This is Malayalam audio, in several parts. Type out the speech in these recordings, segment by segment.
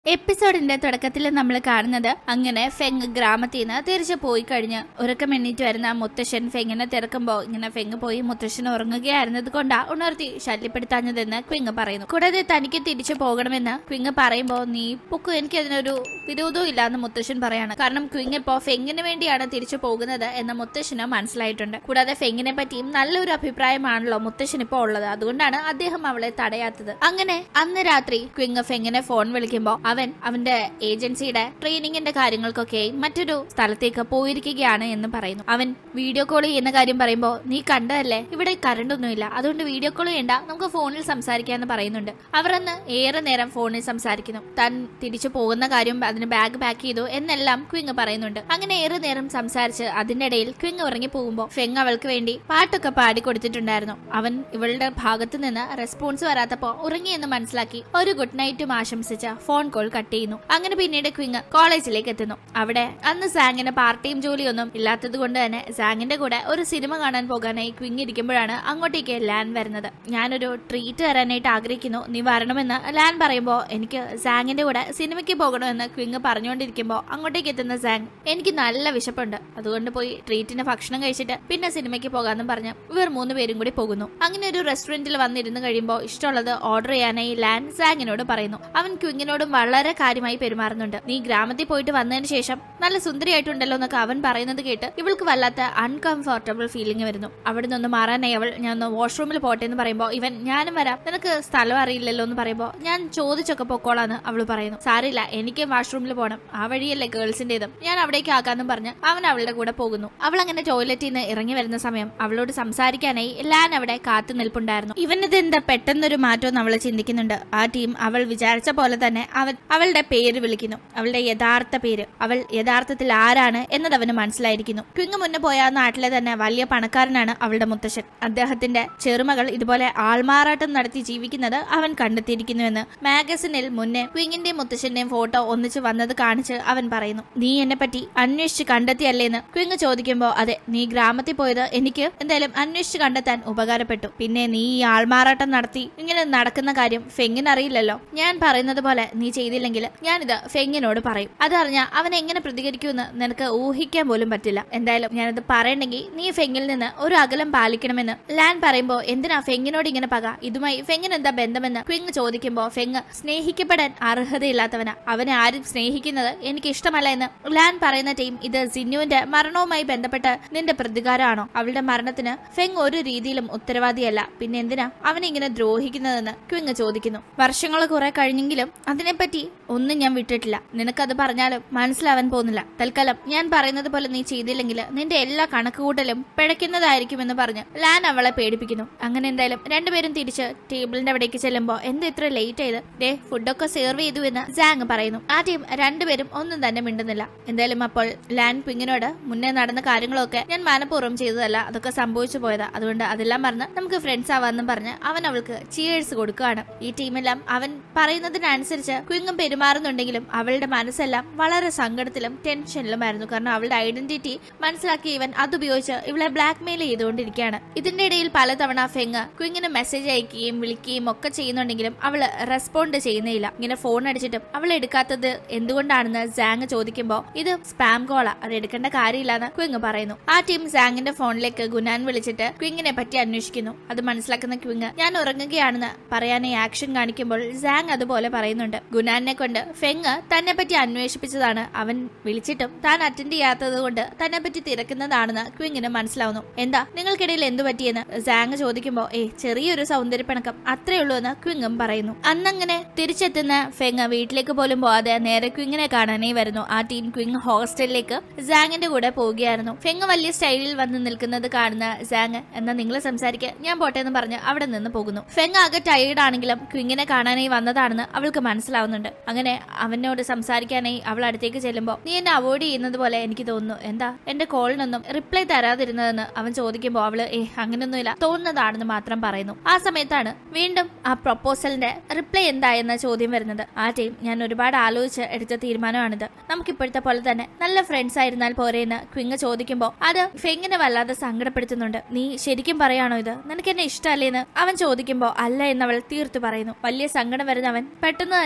എപ്പിസോഡിന്റെ തുടക്കത്തിൽ നമ്മൾ കാണുന്നത് അങ്ങനെ ഫെങ് ഗ്രാമത്തിൽ നിന്ന് തിരിച്ചു പോയി കഴിഞ്ഞ് ഉറക്കം എണ്ണീറ്റ് വരുന്ന മുത്തശ്ശൻ ഫെങ്ങിനെ തിരക്കുമ്പോ ഇങ്ങനെ ഫെങ് പോയി മുത്തശ്ശൻ ഉറങ്ങുകയായിരുന്നത് കൊണ്ടാ ഉണർത്തി ശല്യപ്പെടുത്താഞ്ഞതെന്ന് ക്വിങ് പറയുന്നു കൂടാതെ തനിക്ക് തിരിച്ചു പോകണമെന്ന് ക്വിങ് പറയുമ്പോ നീ പൊക്കു എനിക്ക് അതിനൊരു വിരോധവും ഇല്ലാന്ന് മുത്തശ്ശൻ പറയാണ് കാരണം ക്വിങ് ഇപ്പോ ഫെങ്ങിന് വേണ്ടിയാണ് തിരിച്ചു പോകുന്നത് എന്ന് മുത്തശ്ശന് മനസ്സിലായിട്ടുണ്ട് കൂടാതെ ഫെങ്ങിനെ പറ്റിയും നല്ലൊരു അഭിപ്രായമാണല്ലോ മുത്തശ്ശൻ ഇപ്പോ ഉള്ളത് അതുകൊണ്ടാണ് അദ്ദേഹം അവളെ തടയാത്തത് അങ്ങനെ അന്ന് രാത്രി ക്വിങ് ഫെങ്ങിനെ ഫോൺ വിളിക്കുമ്പോ അവൻ അവന്റെ ഏജൻസിയുടെ ട്രെയിനിങ്ങിന്റെ കാര്യങ്ങൾക്കൊക്കെ മറ്റൊരു സ്ഥലത്തേക്ക് പോയിരിക്കുകയാണ് എന്ന് പറയുന്നു അവൻ വീഡിയോ കോൾ ചെയ്യുന്ന കാര്യം പറയുമ്പോ നീ കണ്ടതല്ലേ ഇവിടെ കറണ്ട് ഒന്നുമില്ല അതുകൊണ്ട് വീഡിയോ കോൾ ചെയ്യണ്ട നമുക്ക് ഫോണിൽ സംസാരിക്കാന്ന് പറയുന്നുണ്ട് അവർ അന്ന് ഏറെ നേരം ഫോണിൽ സംസാരിക്കുന്നു താൻ തിരിച്ചു പോകുന്ന കാര്യം അതിന് ബാഗ് പാക്ക് ചെയ്തു എന്നെല്ലാം ക്വിങ് പറയുന്നുണ്ട് അങ്ങനെ ഏറെ നേരം സംസാരിച്ച് അതിന്റെ ഇടയിൽ ക്വിങ് ഉറങ്ങി പോകുമ്പോ ഫെങ് അവൾക്ക് വേണ്ടി പാട്ടൊക്കെ പാടി കൊടുത്തിട്ടുണ്ടായിരുന്നു അവൻ ഇവളുടെ ഭാഗത്ത് നിന്ന് റെസ്പോൺസ് വരാത്തപ്പോ ഉറങ്ങിയെന്ന് മനസ്സിലാക്കി ഒരു ഗുഡ് നൈറ്റും ആശംസിച്ച് ഫോൺ കോൾ കട്ട് ചെയ്യുന്നു അങ്ങനെ പിന്നീട് ക്വിങ് കോളേജിലേക്ക് എത്തുന്നു അവിടെ അന്ന് സാങ്ങിന് പാർട്ടിയും ജോലിയൊന്നും ഇല്ലാത്തത് കൊണ്ട് തന്നെ സാങ്ങിന്റെ കൂടെ ഒരു സിനിമ കാണാൻ പോകാനായി ക്വിങ് ഇരിക്കുമ്പോഴാണ് അങ്ങോട്ടേക്ക് ലാൻ വരുന്നത് ഞാനൊരു ട്രീറ്റ് തരാനായിട്ട് ആഗ്രഹിക്കുന്നു നീ വരണമെന്ന് ലാൻ പറയുമ്പോ എനിക്ക് സാങ്ങിന്റെ കൂടെ സിനിമയ്ക്ക് പോകണമെന്ന് ക്വിങ് പറഞ്ഞുകൊണ്ടിരിക്കുമ്പോ അങ്ങോട്ടേക്ക് എത്തുന്ന സാങ് എനിക്ക് നല്ല വിശപ്പുണ്ട് അതുകൊണ്ട് പോയി ട്രീറ്റിന് ഭക്ഷണം കഴിച്ചിട്ട് പിന്നെ സിനിമയ്ക്ക് പോകാമെന്നും പറഞ്ഞ് ഇവർ മൂന്ന് പേരും കൂടി പോകുന്നു അങ്ങനെ ഒരു റെസ്റ്റോറന്റിൽ വന്നിരുന്ന് കഴിയുമ്പോൾ ഇഷ്ടമുള്ളത് ഓർഡർ ചെയ്യാനായി ലാൻ സാങ്ങിനോട് പറയുന്നു അവൻ ക്വിങ്ങിനോടും വളരെ കാര്യമായി പെരുമാറുന്നുണ്ട് നീ ഗ്രാമത്തിൽ പോയിട്ട് വന്നതിന് ശേഷം നല്ല സുന്ദരിയായിട്ടുണ്ടല്ലോ എന്നൊക്കെ അവൻ പറയുന്നത് കേട്ട് ഇവൾക്ക് വല്ലാത്ത അൺകംഫർട്ടബിൾ ഫീലിംഗ് വരുന്നു അവിടെ നിന്ന് മാറാനായി അവൾ ഞാൻ ഒന്ന് വാഷ്റൂമിൽ പോട്ടെ എന്ന് പറയുമ്പോൾ ഇവൻ ഞാനും വരാം നിനക്ക് സ്ഥലം അറിയില്ലല്ലോ എന്ന് പറയുമ്പോൾ ഞാൻ ചോദിച്ചൊക്കെ പൊക്കോളാന്ന് അവൾ പറയുന്നു സാരില്ല എനിക്ക് വാഷ്റൂമിൽ പോകണം ആ വഴിയല്ലേ ഗേൾസിന്റേതും ഞാൻ അവിടേക്ക് ആക്കാന്നും പറഞ്ഞ് അവൻ അവളുടെ കൂടെ പോകുന്നു അവൾ അങ്ങനെ ടോയ്ലറ്റിൽ നിന്ന് ഇറങ്ങി വരുന്ന സമയം അവളോട് സംസാരിക്കാനായി ലാൻ അവിടെ കാത്തു നിൽപ്പുണ്ടായിരുന്നു ഇവനിത് എന്താ പെട്ടെന്നൊരു മാറ്റം അവൾ ചിന്തിക്കുന്നുണ്ട് ആ ടീം അവൾ വിചാരിച്ച പോലെ തന്നെ അവൻ അവളുടെ പേര് വിളിക്കുന്നു അവളുടെ യഥാർത്ഥ പേര് അവൾ യഥാർത്ഥത്തിൽ ആരാണ് എന്നത് അവന് മനസ്സിലായിരിക്കുന്നു ക്വിങ് മുന്നേ പോയ ആ നാട്ടിലെ തന്നെ വലിയ പണക്കാരനാണ് അവളുടെ മുത്തശ്ശൻ അദ്ദേഹത്തിന്റെ ചെറുമകൾ ഇതുപോലെ ആൾമാറാട്ടം നടത്തി ജീവിക്കുന്നത് അവൻ കണ്ടെത്തിയിരിക്കുന്നുവെന്ന് മാഗസിനിൽ മുന്നേ ക്വിങ്ങിന്റെയും മുത്തശ്ശന്റെയും ഫോട്ടോ ഒന്നിച്ച് വന്നത് കാണിച്ച് അവൻ പറയുന്നു നീ എന്നെ പറ്റി അന്വേഷിച്ച് കണ്ടെത്തിയല്ലേന്ന് ക്വിങ് ചോദിക്കുമ്പോ അതെ നീ ഗ്രാമത്തിൽ പോയത് എനിക്ക് എന്തായാലും അന്വേഷിച്ച് കണ്ടെത്താൻ ഉപകാരപ്പെട്ടു പിന്നെ നീ ഈ ആൾമാറാട്ടം നടത്തി ഇങ്ങനെ നടക്കുന്ന കാര്യം ഫെങ്ങിന് അറിയില്ലല്ലോ ഞാൻ പറയുന്നത് പോലെ നീ ചെയ്തില്ലെങ്കിൽ ഞാനിത് ഫെങ്ങിനോട് പറയും അതറിഞ്ഞ അവൻ എങ്ങനെ പ്രതികരിക്കുമെന്ന് നിനക്ക് ഊഹിക്കാൻ പോലും പറ്റില്ല എന്തായാലും ഞാനിത് പറയണമെങ്കിൽ നീ ഫെങ്ങിൽ നിന്ന് ഒരു അകലം പാലിക്കണമെന്ന് ലാൻ പറയുമ്പോ എന്തിനാ ഫെങ്ങിനോട് ഇങ്ങനെ പക ഇതുമായി ഫെങ്ങിന് എന്താ ബന്ധമെന്ന് ക്വിങ് ചോദിക്കുമ്പോ ഫെങ് സ്നേഹിക്കപ്പെടാൻ അർഹതയില്ലാത്തവനാ അവനെ ആരും സ്നേഹിക്കുന്നത് എനിക്ക് ഇഷ്ടമല്ല എന്ന് ലാൻ പറയുന്ന ടീം ഇത് സിന്നുവിന്റെ മരണവുമായി ബന്ധപ്പെട്ട് നിന്റെ പ്രതികാരമാണോ അവളുടെ മരണത്തിന് ഫെങ് ഒരു രീതിയിലും ഉത്തരവാദിയല്ല പിന്നെ എന്തിനാ അവനെ ഇങ്ങനെ ദ്രോഹിക്കുന്നതെന്ന് ക്വിങ് ചോദിക്കുന്നു വർഷങ്ങൾ കുറെ കഴിഞ്ഞെങ്കിലും അതിനെപ്പറ്റി ഒന്നും ഞാൻ വിട്ടിട്ടില്ല നിനക്കത് പറഞ്ഞാലും മനസ്സിലാവാൻ പോകുന്നില്ല തൽക്കാലം ഞാൻ പറയുന്നത് പോലെ നീ ചെയ്തില്ലെങ്കിൽ നിന്റെ എല്ലാ കണക്കുകൂട്ടലും പിഴയ്ക്കുന്നതായിരിക്കുമെന്ന് പറഞ്ഞ് ലാൻ അവളെ പേടിപ്പിക്കുന്നു അങ്ങനെ എന്തായാലും രണ്ടുപേരും തിരിച്ച് ടേബിളിന്റെ അവിടേക്ക് ചെല്ലുമ്പോ എന്ത് ഇത്ര ലേറ്റ് ചെയ്ത് ഡേ ഫുഡൊക്കെ സെർവ് ചെയ്തു എന്ന് ജാങ് പറയുന്നു ആ ടീം രണ്ടുപേരും ഒന്നും തന്നെ മിണ്ടുന്നില്ല എന്തായാലും അപ്പോൾ ലാൻ പിങ്ങിനോട് മുന്നേ നടന്ന കാര്യങ്ങളൊക്കെ ഞാൻ മനഃപൂർവ്വം ചെയ്തതല്ല അതൊക്കെ സംഭവിച്ചു പോയതാ അതുകൊണ്ട് അതെല്ലാം മറന്ന് നമുക്ക് ഫ്രണ്ട്സ് ആവാന്നും പറഞ്ഞ് അവൻ അവൾക്ക് ചിയേഴ്സ് കൊടുക്കുകയാണ് ഈ ടീമെല്ലാം അവൻ പറയുന്നതിനനുസരിച്ച് ക്വിങ്ങും പെരുമാറുന്നുണ്ടെങ്കിലും അവളുടെ മനസ്സെല്ലാം വളരെ സങ്കടത്തിലും ടെൻഷനിലുമായിരുന്നു കാരണം അവളുടെ ഐഡന്റിറ്റി മനസ്സിലാക്കിയ ഇവൻ അതുപയോഗിച്ച് ഇവളെ ബ്ലാക്ക് മെയിൽ ചെയ്തുകൊണ്ടിരിക്കുകയാണ് ഇതിന്റെ ഇടയിൽ പലതവണ ഫെങ് ക്വിങ്ങിന് മെസ്സേജ് അയക്കുകയും വിളിക്കുകയും ഒക്കെ ചെയ്യുന്നുണ്ടെങ്കിലും അവള് റെസ്പോണ്ട് ചെയ്യുന്നില്ല ഇങ്ങനെ ഫോൺ അടിച്ചിട്ടും അവൾ എടുക്കാത്തത് എന്തുകൊണ്ടാണെന്ന് സാങ് ചോദിക്കുമ്പോൾ ഇത് സ്പാം കോളാ അത് എടുക്കേണ്ട കാര്യമില്ലെന്ന് ക്വിങ് പറയുന്നു ആ ടീം സാങ്ങിന്റെ ഫോണിലേക്ക് ഗുനാൻ വിളിച്ചിട്ട് ക്വിങ്ങിനെ പറ്റി അന്വേഷിക്കുന്നു അത് മനസ്സിലാക്കുന്ന ക്വിങ് ഞാൻ ഉറങ്ങുകയാണെന്ന് പറയാനായി ആക്ഷൻ കാണിക്കുമ്പോൾ സാങ് അതുപോലെ പറയുന്നുണ്ട് ഗുനാനെ കൊണ്ട് ഫെങ് തന്നെ പറ്റി അന്വേഷിപ്പിച്ചതാണ് അവൻ വിളിച്ചിട്ടും താൻ അറ്റൻഡ് ചെയ്യാത്തത് കൊണ്ട് തന്നെ പറ്റി തിരക്കുന്നതാണെന്ന് ക്വിങ്ങിന് മനസ്സിലാവുന്നു എന്താ നിങ്ങൾക്കിടയിൽ എന്തു പറ്റിയെന്ന് സാങ് ചോദിക്കുമ്പോ ഏ ചെറിയൊരു സൗന്ദര്യപ്പിണക്കം അത്രേ ഉള്ളൂ എന്ന് ക്വിങ്ങും പറയുന്നു അന്നങ്ങനെ തിരിച്ചെത്തുന്ന ഫെങ് വീട്ടിലേക്ക് പോലും പോവാതെ നേരെ ക്വിങ്ങിനെ കാണാനേ വരുന്നു ആ ടീം ക്വിങ് ഹോസ്റ്റലിലേക്ക് സാങ്ങിന്റെ കൂടെ പോവുകയായിരുന്നു ഫെങ് വലിയ സ്റ്റൈലിൽ വന്ന് നിൽക്കുന്നത് കാണുന്ന സാങ് എന്നാ നിങ്ങൾ സംസാരിക്കുക ഞാൻ പോട്ടെ എന്ന് പറഞ്ഞ് അവിടെ നിന്ന് പോകുന്നു ഫെങ് ആകെ ടയേർഡ് ആണെങ്കിലും ക്വിങ്ങിനെ കാണാനായി വന്നതാണെന്ന് അവൾക്ക് മനസ്സിലാവുന്നുണ്ട് അങ്ങനെ അവനോട് സംസാരിക്കാനായി അവൾ അടുത്തേക്ക് ചെല്ലുമ്പോൾ നീ എന്നെ അവോയ്ഡ് ചെയ്യുന്നത് പോലെ എനിക്ക് തോന്നുന്നു എന്താ എന്റെ കോളിനൊന്നും റിപ്ലൈ തരാതിരുന്നതെന്ന് അവൻ ചോദിക്കുമ്പോൾ അവള് ഏ അങ്ങനൊന്നുമില്ല തോന്നുന്നതാണെന്ന് മാത്രം പറയുന്നു ആ സമയത്താണ് വീണ്ടും ആ പ്രൊപ്പോസലിന്റെ റിപ്ലൈ എന്തായെന്ന ചോദ്യം വരുന്നത് ആ ടൈം ഞാൻ ഒരുപാട് ആലോചിച്ച് എടുത്ത തീരുമാനമാണിത് നമുക്ക് ഇപ്പോഴത്തെ പോലെ തന്നെ നല്ല ഫ്രണ്ട്സ് ആയിരുന്നാൽ പോരെയെന്ന് ക്വിങ് ചോദിക്കുമ്പോൾ അത് ഫെങ്ങിനെ വല്ലാതെ സങ്കടപ്പെടുത്തുന്നുണ്ട് നീ ശരിക്കും പറയാണോ ഇത് നിനക്ക് എന്നെ ഇഷ്ടമല്ലേന്ന് അവൻ ചോദിക്കുമ്പോൾ അല്ല എന്നവൾ തീർത്തു പറയുന്നു വലിയ സങ്കടം വരുന്ന അവൻ പെട്ടെന്ന് തന്നെ അവിടെ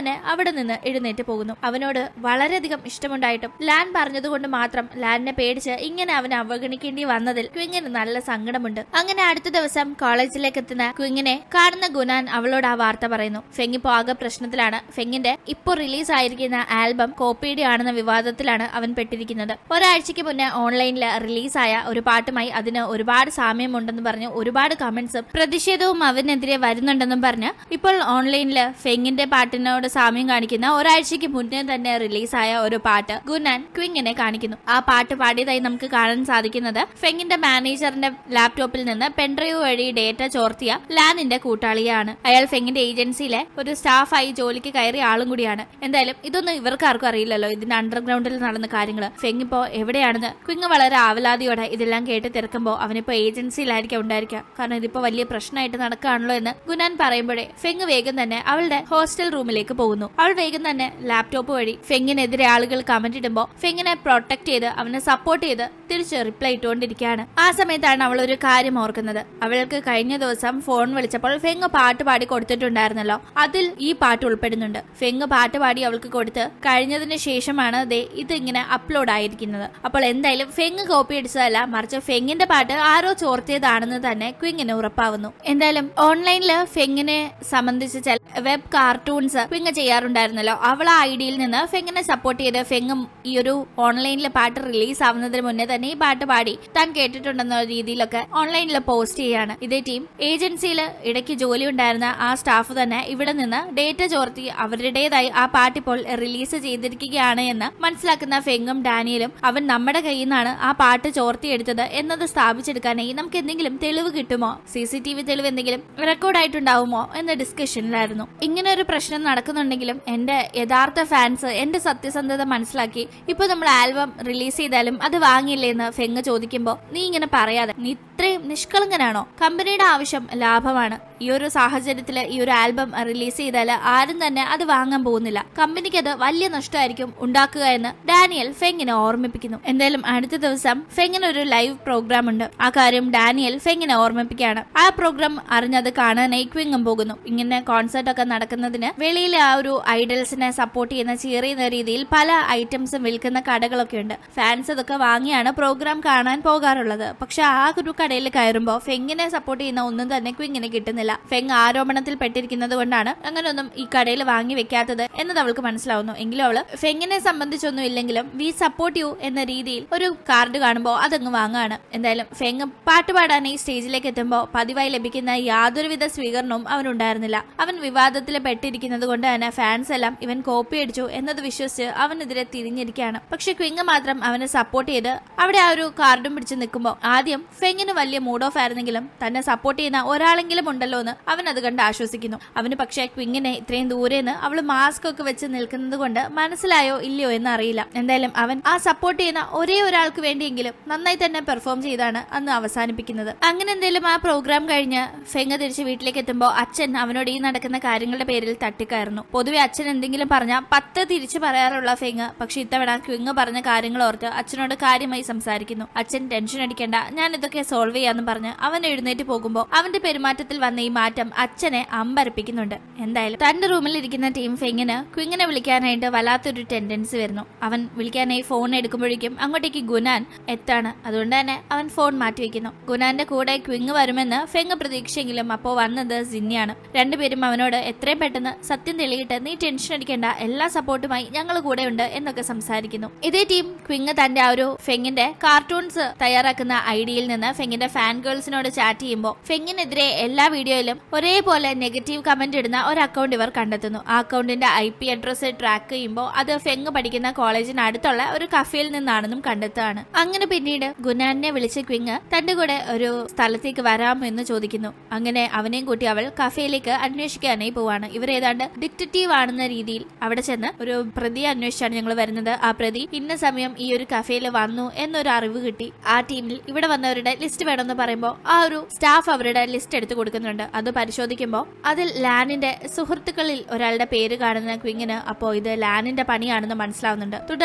അവിടെ നിന്ന് എഴുന്നേറ്റ് പോകുന്നു അവനോട് വളരെയധികം ഇഷ്ടമുണ്ടായിട്ടും ലാൻ പറഞ്ഞതുകൊണ്ട് മാത്രം ലാനിനെ പേടിച്ച് ഇങ്ങനെ അവനെ അവഗണിക്കേണ്ടി വന്നതിൽ ക്വിങ്ങിന് നല്ല സങ്കടമുണ്ട് അങ്ങനെ അടുത്ത ദിവസം കോളേജിലേക്ക് എത്തുന്ന ക്വിങ്ങിനെ കാണുന്ന ഗുനാൻ അവളോട് ആ വാർത്ത പറയുന്നു ഫെങ് ഇപ്പോ ആകെ പ്രശ്നത്തിലാണ് ഫെങ്ങിന്റെ ഇപ്പോ റിലീസ് ആയിരിക്കുന്ന ആൽബം കോപ്പിയുടെ ആണെന്ന വിവാദത്തിലാണ് അവൻ പെട്ടിരിക്കുന്നത് ഒരാഴ്ചയ്ക്ക് മുന്നേ ഓൺലൈനിൽ റിലീസായ ഒരു പാട്ടുമായി അതിന് ഒരുപാട് സാമ്യമുണ്ടെന്ന് പറഞ്ഞ് ഒരുപാട് കമന്റ്സും പ്രതിഷേധവും അവനെതിരെ വരുന്നുണ്ടെന്നും പറഞ്ഞ് ഇപ്പോൾ ഓൺലൈനിൽ ഫെങ്ങിന്റെ പാട്ടിനോട് സാമ്യം കാണിക്കുന്ന ഒരാഴ്ചയ്ക്ക് മുന്നേ തന്നെ റിലീസായ ഒരു പാട്ട് ഗുനാൻ ക്വിങ്ങിനെ കാണിക്കുന്നു ആ പാട്ട് പാടിയതായി നമുക്ക് കാണാൻ സാധിക്കുന്നത് ഫെങ്ങിന്റെ മാനേജറിന്റെ ലാപ്ടോപ്പിൽ നിന്ന് പെൻഡ്രൈവ് വഴി ഡേറ്റ ചോർത്തിയ ലാനിന്റെ കൂട്ടാളിയാണ് അയാൾ ഫെങ്ങിന്റെ ഏജൻസിയിലെ ഒരു സ്റ്റാഫായി ജോലിക്ക് കയറിയ ആളും കൂടിയാണ് എന്തായാലും ഇതൊന്നും ഇവർക്ക് ആർക്കും അറിയില്ലല്ലോ ഇതിന്റെ അണ്ടർഗ്രൗണ്ടിൽ നടന്ന കാര്യങ്ങൾ ഫെങ് ഇപ്പോ എവിടെയാണെന്ന് ക്വിങ് വളരെ ആവലാതിയോടെ ഇതെല്ലാം കേട്ട് തിരക്കുമ്പോൾ അവനിപ്പോ ഏജൻസിയിലായിരിക്കും ഉണ്ടായിരിക്കുക കാരണം ഇതിപ്പോ വലിയ പ്രശ്നമായിട്ട് നടക്കുകയാണല്ലോ എന്ന് ഗുനാൻ പറയുമ്പോഴേ ഫെങ് വേഗം തന്നെ അവളുടെ ഹോസ്റ്റൽ റൂമിലേക്ക് പോകുന്നു അവൾ വേഗം തന്നെ ലാപ്ടോപ്പ് വഴി ഫെങ്ങിനെതിരെ ആളുകൾ കമന്റ് ഇടുമ്പോൾ ഫെങ്ങിനെ പ്രൊട്ടക്ട് ചെയ്ത് അവനെ സപ്പോർട്ട് ചെയ്ത് തിരിച്ച് റിപ്ലൈ ഇട്ടുകൊണ്ടിരിക്കുകയാണ് ആ സമയത്താണ് അവൾ ഒരു കാര്യം ഓർക്കുന്നത് അവൾക്ക് കഴിഞ്ഞ ദിവസം ഫോൺ വിളിച്ചപ്പോൾ ഫെങ് പാട്ട് പാടി കൊടുത്തിട്ടുണ്ടായിരുന്നല്ലോ അതിൽ ഈ പാട്ട് ഉൾപ്പെടുന്നുണ്ട് ഫെങ് പാട്ട് പാടി അവൾക്ക് കൊടുത്ത് കഴിഞ്ഞതിന് ശേഷമാണ് ദേ ഇത് ഇങ്ങനെ അപ്ലോഡ് ആയിരിക്കുന്നത് അപ്പോൾ എന്തായാലും ഫെങ് കോപ്പി അടിച്ചതല്ല മറിച്ച് ഫെങ്ങിന്റെ പാട്ട് ആരോ ചോർത്തിയതാണെന്ന് തന്നെ ക്വിങ്ങിന് ഉറപ്പാവുന്നു എന്തായാലും ഓൺലൈനില് ഫെങ്ങിനെ സംബന്ധിച്ച് ചില വെബ് കാർട്ടൂൺസ് ഫെങ് ചെയ്യാറുണ്ടായിരുന്നല്ലോ അവൾ ആ ഐഡിയയിൽ നിന്ന് ഫെങ്ങിനെ സപ്പോർട്ട് ചെയ്ത് ഫെങ്ങും ഈ ഒരു ഓൺലൈനിലെ പാട്ട് റിലീസ് ആവുന്നതിന് മുന്നേ തന്നെ ഈ പാട്ട് പാടി താൻ കേട്ടിട്ടുണ്ടെന്ന രീതിയിലൊക്കെ ഓൺലൈനിൽ പോസ്റ്റ് ചെയ്യാണ് ഇതേ ടീം ഏജൻസിയിൽ ഇടയ്ക്ക് ജോലി ഉണ്ടായിരുന്ന ആ സ്റ്റാഫ് തന്നെ ഇവിടെ നിന്ന് ഡേറ്റ ചോർത്തി അവരുടേതായി ആ പാട്ട് ഇപ്പോൾ റിലീസ് ചെയ്തിരിക്കുകയാണ് എന്ന് മനസ്സിലാക്കുന്ന ഫെങ്ങും ഡാനിയലും അവൻ നമ്മുടെ കയ്യിൽ നിന്നാണ് ആ പാട്ട് ചോർത്തിയെടുത്തത് എന്നത് സ്ഥാപിച്ചെടുക്കാനായി നമുക്ക് എന്തെങ്കിലും തെളിവ് കിട്ടുമോ സി സി ടി വി തെളിവ് എന്തെങ്കിലും റെക്കോർഡായിട്ടുണ്ടാവുമോ എന്ന ഡിസ്കഷനിലായിരുന്നു ഇങ്ങനെ ഒരു പ്രശ്നം നടക്കുന്നുണ്ടെങ്കിലും എന്റെ യഥാർത്ഥ ഫാൻസ് എന്റെ സത്യസന്ധത മനസ്സിലാക്കി ഇപ്പൊ നമ്മൾ ആൽബം റിലീസ് ചെയ്താലും അത് വാങ്ങിയില്ലേ എന്ന് ഫെങ് ചോദിക്കുമ്പോ നീ ഇങ്ങനെ പറയാതെ നീ ഇത്രയും നിഷ്കളങ്കനാണോ കമ്പനിയുടെ ആവശ്യം ലാഭമാണ് ഈ ഒരു സാഹചര്യത്തിൽ ഈ ഒരു ആൽബം റിലീസ് ചെയ്താൽ ആരും തന്നെ അത് വാങ്ങാൻ പോകുന്നില്ല കമ്പനിക്ക് അത് വലിയ നഷ്ടമായിരിക്കും ഉണ്ടാക്കുക എന്ന് ഡാനിയൽ ഫെങ്ങിനെ ഓർമ്മിപ്പിക്കുന്നു എന്തായാലും അടുത്ത ദിവസം ഫെങ്ങിന് ഒരു ലൈവ് പ്രോഗ്രാം ഉണ്ട് ആ കാര്യം ഡാനിയൽ ഫെങ്ങിനെ ഓർമ്മിപ്പിക്കുകയാണ് ആ പ്രോഗ്രാം അറിഞ്ഞത് കാണാനായി ക്വിങ്ങും പോകുന്നു ഇങ്ങനെ കോൺസേർട്ട് ഒക്കെ നടക്കുന്നതിന് വെളിയിലെ ആ ഒരു ഐഡൽസിനെ സപ്പോർട്ട് ചെയ്യുന്ന cheer ചെയ്യുന്ന രീതിയിൽ പല ഐറ്റംസും വിൽക്കുന്ന കടകളൊക്കെ ഉണ്ട് ഫാൻസ് ഇതൊക്കെ വാങ്ങിയാണ് പ്രോഗ്രാം കാണാൻ പോകാറുള്ളത് പക്ഷെ ആ ഒരു കടയിൽ കയറുമ്പോൾ ഫെങ്ങിനെ സപ്പോർട്ട് ചെയ്യുന്ന ഒന്നും തന്നെ ക്വിങ്ങിന് കിട്ടുന്നില്ല ഫെങ് ആരോപണത്തിൽ പെട്ടിരിക്കുന്നത് കൊണ്ടാണ് അങ്ങനെയൊന്നും ഈ കടയിൽ വാങ്ങി വെക്കാത്തത് എന്നത് അവൾക്ക് മനസ്സിലാവുന്നു എങ്കിലും അവള് ഫെങ്ങിനെ സംബന്ധിച്ചൊന്നും ഇല്ലെങ്കിലും വി സപ്പോർട്ട് യു എന്ന രീതിയിൽ ഒരു കാർഡ് കാണുമ്പോൾ അതങ്ങ് വാങ്ങാണ് എന്തായാലും ഫെങ് പാട്ട് പാടാൻ ഈ സ്റ്റേജിലേക്ക് എത്തുമ്പോൾ പതിവായി ലഭിക്കുന്ന യാതൊരുവിധ സ്വീകരണവും അവനുണ്ടായിരുന്നില്ല അവൻ വിവാദത്തിൽ പെട്ടിരിക്കുന്നത് കൊണ്ട് തന്നെ ഫാൻസ് എല്ലാം ഇവൻ കോപ്പി അടിച്ചു എന്നത് വിശ്വസിച്ച് അവനെതിരെ തിരിഞ്ഞിരിക്കുകയാണ് പക്ഷെ ക്വിങ് മാത്രം അവനെ സപ്പോർട്ട് ചെയ്ത് അവിടെ ആ ഒരു കാർഡും പിടിച്ച് നിൽക്കുമ്പോൾ ആദ്യം ഫെങ്ങിന് വലിയ മൂഡ് ഓഫ് ആയിരുന്നെങ്കിലും തന്നെ സപ്പോർട്ട് ചെയ്യുന്ന ഒരാളെങ്കിലും ഉണ്ടല്ലോ എന്ന് അവൻ അത് കണ്ട് ആശ്വസിക്കുന്നു അവന് പക്ഷേ ക്വിങ്ങിനെ ഇത്രയും ദൂരെ നിന്ന് അവള് മാസ്ക് ഒക്കെ വെച്ച് നിൽക്കുന്നത് കൊണ്ട് മനസ്സിലായോ ഇല്ലയോ എന്ന് അറിയില്ല എന്തായാലും അവൻ ആ സപ്പോർട്ട് ചെയ്യുന്ന ഒരേ ഒരാൾക്ക് വേണ്ടിയെങ്കിലും നന്നായി തന്നെ പെർഫോം ചെയ്താണ് അന്ന് അവസാനിപ്പിക്കുന്നത് അങ്ങനെ എന്തെങ്കിലും ആ പ്രോഗ്രാം കഴിഞ്ഞ് ഫെങ് തിരിച്ച് വീട്ടിലേക്ക് എത്തുമ്പോൾ അച്ഛൻ അവനോട് ഈ നടക്കുന്ന കാര്യങ്ങളുടെ പേരിൽ തട്ടിക്കയറുന്നു പൊതുവെ അച്ഛൻ എന്തെങ്കിലും പറഞ്ഞാൽ പത്ത് തിരിച്ചു പറയാറുള്ള ഫെങ് പക്ഷെ ഇത്തവണ ക്വിങ് പറഞ്ഞ കാര്യങ്ങൾ ഓർത്ത് അച്ഛനോട് കാര്യമായി സംസാരിക്കുന്നു അച്ഛൻ ടെൻഷൻ അടിക്കേണ്ട ഞാൻ ഇതൊക്കെ സോൾവ് ചെയ്യാന്ന് പറഞ്ഞ് അവൻ എഴുന്നേറ്റ് പോകുമ്പോൾ അവന്റെ പെരുമാറ്റത്തിൽ വന്ന ഈ മാറ്റം അച്ഛനെ അമ്പരപ്പിക്കുന്നുണ്ട് എന്തായാലും തന്റെ റൂമിൽ ഇരിക്കുന്ന ടീം ഫെങ്ങിന് ക്വിങ്ങിനെ വിളിക്കാനായിട്ട് വല്ലാത്തൊരു ടെൻഡൻസി വരുന്നു അവൻ വിളിക്കാനായി ഫോൺ എടുക്കുമ്പോഴേക്കും അങ്ങോട്ടേക്ക് ഗുനാൻ എത്താണ് അതുകൊണ്ട് തന്നെ അവൻ ഫോൺ മാറ്റിവെക്കുന്നു ഗുനാന്റെ കൂടെ ക്വിങ് വരുമെന്ന് ഫെങ് പ്രതീക്ഷയെങ്കിലും അപ്പോ വന്നത് സിന്നിയാണ് രണ്ടുപേരും അവനോട് എത്രയും പെട്ടെന്ന് സത്യം തെളിയിട്ട് നീ ടെൻഷൻ അടിക്കേണ്ട എല്ലാ സപ്പോർട്ടുമായി ഞങ്ങൾ കൂടെ ഉണ്ട് എന്നൊക്കെ സംസാരിക്കുന്നു ഇതേ ടീം ക്വിങ് തന്റെ ആ ഒരു ഫെങ്ങിന്റെ കാർട്ടൂൺസ് തയ്യാറാക്കുന്ന ഐഡിയയിൽ നിന്ന് ഫെങ്ങിന്റെ ഫാൻ ഗേൾസിനോട് ചാറ്റ് ചെയ്യുമ്പോൾ ഫെങ്ങിനെതിരെ എല്ലാ വീഡിയോയിലും ഒരേപോലെ നെഗറ്റീവ് കമന്റ് ഇടുന്ന ഒരു അക്കൗണ്ട് ഇവർ കണ്ടെത്തുന്നു ആ അക്കൗണ്ടിന്റെ ഐ പി അഡ്രസ് ട്രാക്ക് ചെയ്യുമ്പോൾ അത് ഫെങ് പഠിക്കുന്ന കോളേജിന് അടുത്തുള്ള ഒരു കഫേയിൽ നിന്നാണെന്നും കണ്ടെത്തുകയാണ് അങ്ങനെ പിന്നീട് ഗുനാനെ വിളിച്ച് ക്വിങ് തന്റെ കൂടെ ഒരു സ്ഥലത്തേക്ക് വരാമോ എന്ന് ചോദിക്കുന്നു അങ്ങനെ അവനെയും കൂട്ടി അവൾ കഫേയിലേക്ക് അന്വേഷിക്കാനായി പോവാണ് ഇവർ ഏതാണ്ട് ഡിറ്റക്റ്റീവ് ആണെന്ന രീതിയിൽ അവിടെ ചെന്ന് ഒരു പ്രതിയെ അന്വേഷിച്ചാണ് ഞങ്ങൾ വരുന്നത് ആ പ്രതി ഇന്ന സമയം ഈ ഒരു കഫേയിൽ വന്നു എന്നൊരു അറിവ് കിട്ടി ആ ടീമിൽ ഇവിടെ വന്നവരുടെ ലിസ്റ്റ് വേണമെന്ന് പറയുമ്പോൾ ആ ഒരു സ്റ്റാഫ് അവരുടെ ലിസ്റ്റ് എടുത്തു കൊടുക്കുന്നുണ്ട് അത് പരിശോധിക്കുമ്പോൾ അതിൽ ലാനിന്റെ സുഹൃത്തുക്കളിൽ ഒരാളുടെ പേര് കാണുന്ന ക്വിങ്ങിന് അപ്പോ ഇത് ലാനിന്റെ പണിയാണെന്ന് മനസ്സിലാവുന്നുണ്ട് തുടർന്ന്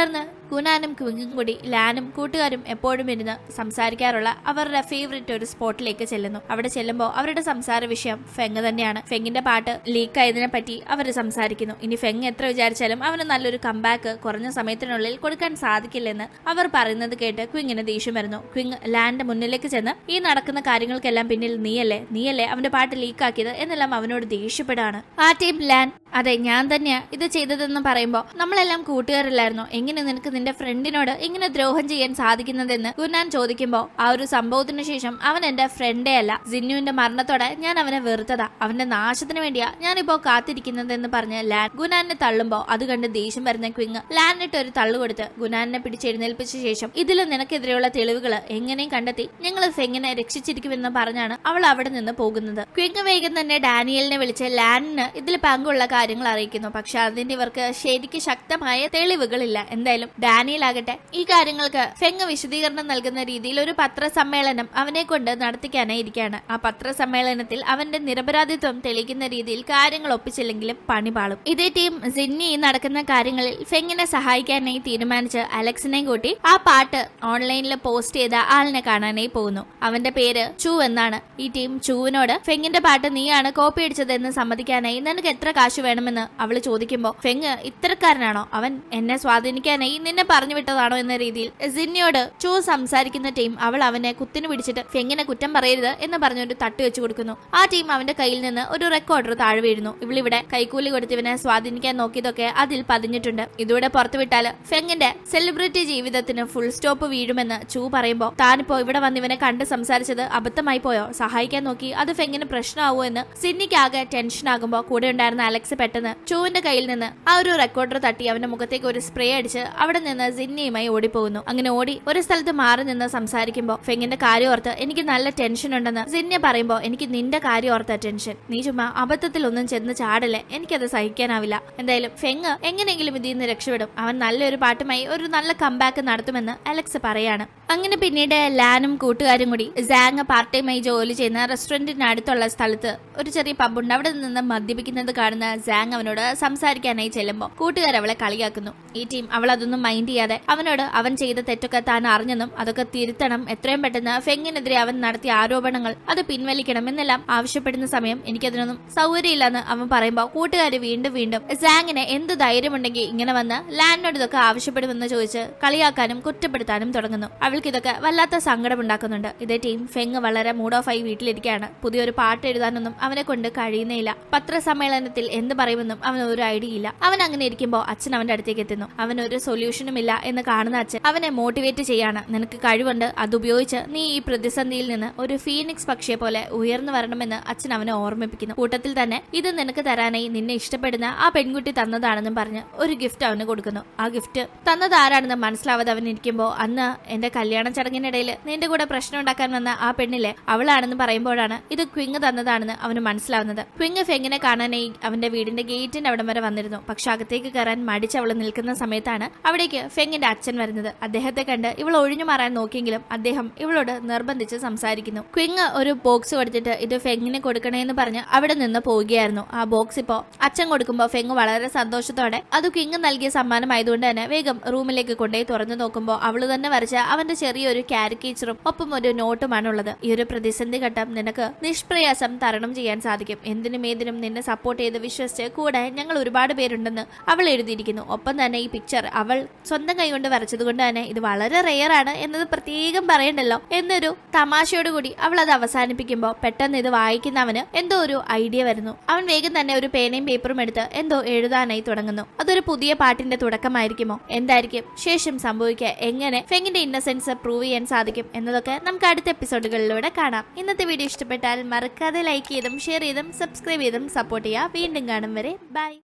ഗുനാനും ക്വിങ്ങും കൂടി ലാനും കൂട്ടുകാരും എപ്പോഴും ഇരുന്ന് സംസാരിക്കാറുള്ള അവരുടെ ഫേവറേറ്റ് ഒരു സ്പോട്ടിലേക്ക് ചെല്ലുന്നു അവിടെ ചെല്ലുമ്പോൾ അവരുടെ സംസാര വിഷയം ഫെങ് തന്നെയാണ് ഫെങ്ങിന്റെ പാട്ട് ലീക്ക് ആയതിനെ പറ്റി അവർ സംസാരിക്കുന്നു ഇനി ഫെങ് എത്ര വിചാരിച്ചാലും അവന് നല്ലൊരു കമ്പാക്ക് കുറഞ്ഞ സമയത്തിനുള്ളിൽ കൊടുക്കാൻ സാധിക്കില്ലെന്ന് അവർ പറയുന്നത് കേട്ട് ക്വിങ്ങിന് ദേഷ്യം വരുന്നു ക്വിങ് ലാൻഡ് മുന്നിലേക്ക് ചെന്ന് ഈ നടക്കുന്ന കാര്യങ്ങൾക്കെല്ലാം പിന്നിൽ നീയല്ലേ നീയല്ലേ അവന്റെ പാട്ട് ലീക്കാക്കിയത് എന്നെല്ലാം അവനോട് ദേഷ്യപ്പെടാണ് ആ ടീം ലാൻ അതെ ഞാൻ തന്നെയാ ഇത് ചെയ്തതെന്ന് പറയുമ്പോ നമ്മളെല്ലാം കൂട്ടുകാരല്ലായിരുന്നോ എങ്ങനെ നിനക്ക് നിന്റെ ഫ്രണ്ടിനോട് ഇങ്ങനെ ദ്രോഹം ചെയ്യാൻ സാധിക്കുന്നതെന്ന് ഗുനാൻ ചോദിക്കുമ്പോ ആ ഒരു സംഭവത്തിന് ശേഷം അവൻ എന്റെ ഫ്രണ്ടേ അല്ല ജിന്നുവിന്റെ മരണത്തോടെ ഞാൻ അവനെ വെറുത്തതാ അവന്റെ നാശത്തിന് വേണ്ടിയാ ഞാനിപ്പോ കാത്തിരിക്കുന്നതെന്ന് പറഞ്ഞ് ലാൻ ഗുനാനെ തള്ളുമ്പോ അത് കണ്ട് ദേഷ്യം വരുന്ന ക്വിങ് ലാനിട്ട് ഒരു തള്ളു കൊടുത്ത് ഗുനാനെ പിടിച്ചെഴുന്നേൽപ്പിച്ച ശേഷം ഇതിലും നിനക്കെതിരെയുള്ള തെളിവുകൾ എങ്ങനെയും കണ്ടെത്തി ഞങ്ങൾ ഫെങ്ങിനെ രക്ഷിച്ചിരിക്കുമെന്ന് പറഞ്ഞാണ് അവൾ അവിടെ നിന്ന് പോകുന്നത് ക്വിങ് വേഗം തന്നെ ഡാനിയലിനെ വിളിച്ച് ലാനിന് ഇതിൽ പങ്കുള്ള കാര്യങ്ങൾ അറിയിക്കുന്നു പക്ഷെ അതിന്റെ ഇവർക്ക് ശരിക്ക് ശക്തമായ തെളിവുകളില്ല എന്തായാലും ഡാനിയൽ ആകട്ടെ ഈ കാര്യങ്ങൾക്ക് ഫെങ് വിശദീകരണം നൽകുന്ന രീതിയിൽ ഒരു പത്രസമ്മേളനം അവനെ കൊണ്ട് നടത്തിക്കാനായി ഇരിക്കുകയാണ് ആ പത്രസമ്മേളനത്തിൽ അവന്റെ നിരപരാധിത്വം തെളിയിക്കുന്ന രീതിയിൽ കാര്യങ്ങൾ ഒപ്പിച്ചില്ലെങ്കിലും പണി പാളും ഇതേ ടീം സിന്നി ഈ നടക്കുന്ന കാര്യങ്ങളിൽ ഫെങ്ങിനെ സഹായിക്കാനായി തീരുമാനിച്ച് അലക്സിനെയും കൂട്ടി ആ പാട്ട് ഓൺലൈനിൽ പോസ്റ്റ് ചെയ്ത ആളിനെ കാണാനായി പോകുന്നു അവന്റെ പേര് ചൂ എന്നാണ് ഈ ടീം ചൂവിനോട് ഫെങ്ങിന്റെ പാട്ട് നീയാണ് കോപ്പി അടിച്ചതെന്ന് സമ്മതിക്കാനായി നിനക്ക് എത്ര കാശ് വേണമെന്ന് അവള് ചോദിക്കുമ്പോ ഫെങ് ഇത്തരക്കാരനാണോ അവൻ എന്നെ സ്വാധീനിക്കാനായി നിന്നെ പറഞ്ഞു വിട്ടതാണോ എന്ന രീതിയിൽ സിന്നിയോട് ചൂ സംസാരിക്കുന്ന ടീം അവൾ അവനെ കുത്തിനു പിടിച്ചിട്ട് ഫെങ്ങിനെ കുറ്റം പറയരുത് എന്ന് പറഞ്ഞൊരു തട്ട് വെച്ചു കൊടുക്കുന്നു ആ ടീം അവന്റെ കയ്യിൽ നിന്ന് ഒരു റെക്കോർഡർ താഴെ വീഴുന്നു ഇവളിവിടെ കൈക്കൂലി കൊടുത്ത് ഇവനെ സ്വാധീനിക്കാൻ നോക്കിയതൊക്കെ അതിൽ പതിഞ്ഞിട്ടുണ്ട് ഇതോടെ പുറത്തുവിട്ടാല് ഫെങ്ങിന്റെ സെലിബ്രിറ്റി ജീവിതത്തിന് ഫുൾ സ്റ്റോപ്പ് വീഴുമെന്ന് ചൂ പറയുമ്പോ താനിപ്പോ ഇവിടെ വന്ന് ഇവനെ കണ്ട് സംസാരിച്ചത് അബദ്ധമായി പോയോ സഹായിക്കാൻ നോക്കി അത് ഫെങ്ങിന് പ്രശ്നമാവോ എന്ന് സിന്നിക്ക് ആകെ ടെൻഷൻ ആകുമ്പോ കൂടെ ഉണ്ടായിരുന്ന അലക്സ് പെട്ടെന്ന് ചൂവിന്റെ കയ്യിൽ നിന്ന് ആ ഒരു റെക്കോർഡർ തട്ടി അവന്റെ മുഖത്തേക്ക് ഒരു സ്പ്രേ അടിച്ച് അവിടെ നിന്ന് സിന്നിയുമായി ഓടിപ്പോകുന്നു അങ്ങനെ ഓടി ഒരു സ്ഥലത്ത് മാറി നിന്ന് സംസാരിക്കുമ്പോ ഫെങ്ങിന്റെ കാര്യം ഓർത്ത് എനിക്ക് നല്ല ടെൻഷൻ ഉണ്ടെന്ന് സിന്യ പറയുമ്പോ എനിക്ക് നിന്റെ കാര്യം ഓർത്ത ടെൻഷൻ നീ ചുമ്മാ അബദ്ധത്തിൽ ഒന്നും ചെന്ന് ചാടല്ലേ എനിക്കത് സഹിക്കാനാവില്ല എന്തായാലും ഫെങ് എങ്ങനെയെങ്കിലും ഇതിൽ നിന്ന് രക്ഷപ്പെടും അവൻ നല്ലൊരു പാട്ടുമായി ഒരു നല്ല കംബാക്ക് നടത്തുമെന്ന് അലക്സ് പറയാണ് അങ്ങനെ പിന്നീട് ലാനും കൂട്ടുകാരും കൂടി സാങ് പാർട്ട് ടൈമായി ജോലി ചെയ്യുന്ന റെസ്റ്റോറന്റിന് അടുത്തുള്ള സ്ഥലത്ത് ഒരു ചെറിയ പബ്ബുണ്ട് അവിടെ നിന്ന് മദ്യപിക്കുന്നത് കാണുന്ന സാങ് അവനോട് സംസാരിക്കാനായി ചെല്ലുമ്പോൾ കൂട്ടുകാർ അവളെ കളിയാക്കുന്നു ഈ ടീം അവൾ അതൊന്നും മൈൻഡ് ചെയ്യാതെ അവനോട് അവൻ ചെയ്ത തെറ്റൊക്കെ താൻ അറിഞ്ഞെന്നും അതൊക്കെ തിരുത്തണം എത്രയും പെട്ടെന്ന് ഫെങ്ങിനെതിരെ അവൻ നടത്തിയ ആരോപണങ്ങൾ അത് പിൻവലിക്കണം എന്നെല്ലാം ആവശ്യപ്പെടുന്ന സമയം എനിക്കതിനൊന്നും സൗകര്യമില്ലെന്ന് അവൻ പറയുമ്പോൾ കൂട്ടുകാർ വീണ്ടും വീണ്ടും സാങ്ങിനെ എന്ത് ധൈര്യമുണ്ടെങ്കിൽ ഇങ്ങനെ വന്ന് ലാൻഡിനോട് ഇതൊക്കെ ആവശ്യപ്പെടുമെന്ന് ചോദിച്ച് കളിയാക്കാനും കുറ്റപ്പെടുത്താനും തുടങ്ങുന്നു അവൾക്ക് ഇതൊക്കെ വല്ലാത്ത സങ്കടമുണ്ടാക്കുന്നുണ്ട് ഇതേ ടീം ഫെങ് വളരെ മൂഡ് ഓഫ് ആയി വീട്ടിലിരിക്കുകയാണ് പുതിയൊരു പാട്ട് എഴുതാനൊന്നും അവനെ കൊണ്ട് കഴിയുന്നേയില്ല പത്രസമ്മേളനത്തിൽ എന്ത് പറയുമെന്നും അവന് ഒരു ഐഡിയ ഇല്ല അവൻ അങ്ങനെ ഇരിക്കുമ്പോൾ അച്ഛൻ അവന്റെ അടുത്തേക്ക് എത്തുന്നു അവൻ ഒരു സൊല്യൂഷനും ഇല്ല എന്ന് കാണുന്ന അച്ഛൻ അവനെ മോട്ടിവേറ്റ് ചെയ്യാണ് നിനക്ക് കഴിവുണ്ട് അത് ഉപയോഗിച്ച് നീ ഈ പ്രതിസന്ധിയിൽ നിന്ന് ഒരു ഫീനിക്സ് പക്ഷിയെ പോലെ ഉയർന്നു വരണമെന്ന് അച്ഛൻ അവനെ ഓർമ്മിപ്പിക്കുന്നു കൂട്ടത്തിൽ തന്നെ ഇത് നിനക്ക് തരാനായി നിന്നെ ഇഷ്ടപ്പെടുന്ന ആ പെൺകുട്ടി തന്നതാണെന്നും പറഞ്ഞ് ഒരു ഗിഫ്റ്റ് അവന് കൊടുക്കുന്നു ആ ഗിഫ്റ്റ് തന്നത് ആരാണെന്ന് മനസ്സിലാവാതെ അവൻ ഇരിക്കുമ്പോൾ അന്ന് എന്റെ കല്യാണ ചടങ്ങിനിടയിൽ നിന്റെ കൂടെ പ്രശ്നം ഉണ്ടാക്കാൻ വന്ന ആ പെണ്ണിലെ അവളാണെന്ന് പറയുമ്പോഴാണ് ഇത് ക്വിങ് തന്നതാണെന്ന് അവന് മനസ്സിലാവുന്നത് ക്വിങ് ഫെങ്ങിനെ കാണാനായി അവന്റെ വീടിന്റെ ഗേറ്റിന്റെ അവിടം വരെ വന്നിരുന്നു പക്ഷെ അകത്തേക്ക് കയറാൻ മടിച്ച് അവൾ നിൽക്കുന്ന സമയത്താണ് അവിടേക്ക് ഫെങ്ങിന്റെ അച്ഛൻ വരുന്നത് അദ്ദേഹത്തെ കണ്ട് ഇവൾ ഒഴിഞ്ഞു മാറാൻ നോക്കിയെങ്കിലും അദ്ദേഹം ഇവളോട് നിർബന്ധിച്ച് സംസാരിക്കുന്നു ക്വിങ് ഒരു ബോക്സ് കൊടുത്തിട്ട് ഇത് ഫെങ്ങിന് കൊടുക്കണേന്ന് പറഞ്ഞ് അവിടെ നിന്ന് പോവുകയായിരുന്നു ആ ബോക്സ് ഇപ്പോ അച്ഛൻ കൊടുക്കുമ്പോൾ ഫെങ് വളരെ സന്തോഷത്തോടെ അത് ക്വിങ് നൽകിയ സമ്മാനമായതുകൊണ്ട് തന്നെ വേഗം റൂമിലേക്ക് കൊണ്ടുപോയി തുറന്നു നോക്കുമ്പോൾ അവള് തന്നെ വരച്ച അവന്റെ ചെറിയൊരു കാരിക്കേച്ചറും ഒപ്പം ഒരു നോട്ടുമാണുള്ളത് ഈ ഒരു പ്രതിസന്ധി ഘട്ടം നിനക്ക് നിഷ്പ്രയാസം തരണം ചെയ്യാൻ സാധിക്കും എന്തിനും ഏതിനും നിന്നെ സപ്പോർട്ട് ചെയ്ത് വിശ്വസിച്ച് കൂടെ ഞങ്ങൾ ഒരുപാട് പേരുണ്ടെന്ന് അവൾ എഴുതിയിരിക്കുന്നു ഒപ്പം തന്നെ ഈ പിക്ചർ അവൾ സ്വന്തം കൈകൊണ്ട് വരച്ചത് കൊണ്ട് തന്നെ ഇത് വളരെ റെയർ ആണ് എന്നത് പ്രത്യേകം പറയണ്ടല്ലോ എന്നൊരു തമാശയോടുകൂടി അവൾ അത് അവസാനിപ്പിക്കുമ്പോൾ പെട്ടെന്ന് ഇത് വായിക്കുന്നവന് എന്തോ ഒരു ഐഡിയ വരുന്നു അവൻ വേഗം തന്നെ ഒരു പേനയും പേപ്പറും എടുത്ത് എന്തോ എഴുതാനായി തുടങ്ങുന്നു അതൊരു പുതിയ പാട്ടിന്റെ തുടക്കമായിരിക്കുമോ എന്തായിരിക്കും ശേഷം സംഭവിക്കുക എങ്ങനെ ഫെങ്ങിന്റെ ഇന്നസെൻസ് പ്രൂവ് ചെയ്യാൻ സാധിക്കും എന്നതൊക്കെ നമുക്ക് അടുത്ത എപ്പിസോഡുകളിലൂടെ കാണാം ഇന്നത്തെ വീഡിയോ ഇഷ്ടപ്പെട്ടാൽ മറക്കാതെ ലൈക്ക് ചെയ്തും ഷെയർ ചെയ്തും സബ്സ്ക്രൈബ് ചെയ്തും സപ്പോർട്ട് ചെയ്യുക വീണ്ടും കാണും വരെ ബൈ